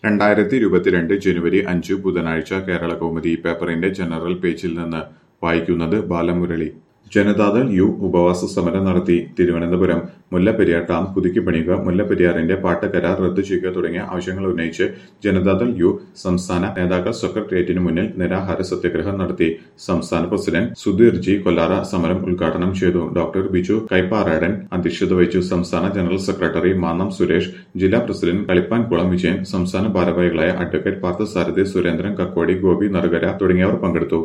രണ്ടായിരത്തി ഇരുപത്തിരണ്ട് ജനുവരി അഞ്ച് ബുധനാഴ്ച കേരള കൗമുദി പേപ്പറിന്റെ ജനറൽ പേജിൽ നിന്ന് വായിക്കുന്നത് ബാലമുരളി ജനതാദൾ യു ഉപവാസ സമരം നടത്തി തിരുവനന്തപുരം മുല്ലപ്പെരിയാർ ഡാം പുതുക്കി പണിയുക മുല്ലപ്പെരിയാറിന്റെ പാട്ടക്കരാർ റദ്ദു ചെയ്യുക തുടങ്ങിയ ആവശ്യങ്ങൾ ഉന്നയിച്ച് ജനതാദൾ യു സംസ്ഥാന നേതാക്കൾ സെക്രട്ടേറിയറ്റിനു മുന്നിൽ നിരാഹാര സത്യാഗ്രഹം നടത്തി സംസ്ഥാന പ്രസിഡന്റ് സുധീർ ജി കൊല്ലാറ സമരം ഉദ്ഘാടനം ചെയ്തു ഡോക്ടർ ബിജു കൈപ്പാറാടൻ അധ്യക്ഷത വഹിച്ചു സംസ്ഥാന ജനറൽ സെക്രട്ടറി മാന്നം സുരേഷ് ജില്ലാ പ്രസിഡന്റ് കളിപ്പാൻകുളം വിജയൻ സംസ്ഥാന ഭാരവാഹികളായ അഡ്വക്കേറ്റ് പാർത്ഥസാരഥി സുരേന്ദ്രൻ കക്കോടി ഗോപി നറുകര തുടങ്ങിയവർ പങ്കെടുത്തു